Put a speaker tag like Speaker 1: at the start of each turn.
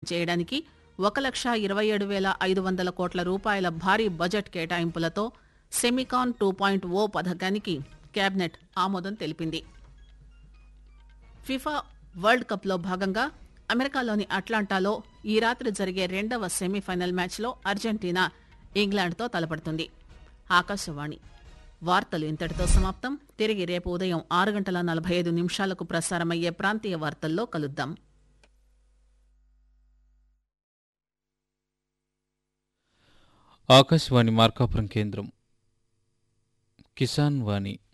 Speaker 1: చేయడానికి ఒక లక్ష ఇరవై ఏడు వేల ఐదు వందల కోట్ల రూపాయల భారీ బడ్జెట్ కేటాయింపులతో సెమికాన్ టూ పాయింట్ ఓ పథకానికి కేబినెట్ ఆమోదం తెలిపింది ఫిఫా వరల్డ్ కప్లో భాగంగా అమెరికాలోని అట్లాంటాలో ఈ రాత్రి జరిగే రెండవ సెమీఫైనల్ మ్యాచ్లో అర్జెంటీనా ఇంగ్లాండ్తో తలపడుతుంది ఆకాశవాణి వార్తలు ఇంతటితో సమాప్తం తిరిగి రేపు ఉదయం ఆరు గంటల నలభై ఐదు నిమిషాలకు ప్రసారమయ్యే ప్రాంతీయ వార్తల్లో కలుద్దాం
Speaker 2: ఆకాశవాణి మార్కాపురం కేంద్రం కిసాన్ వాణి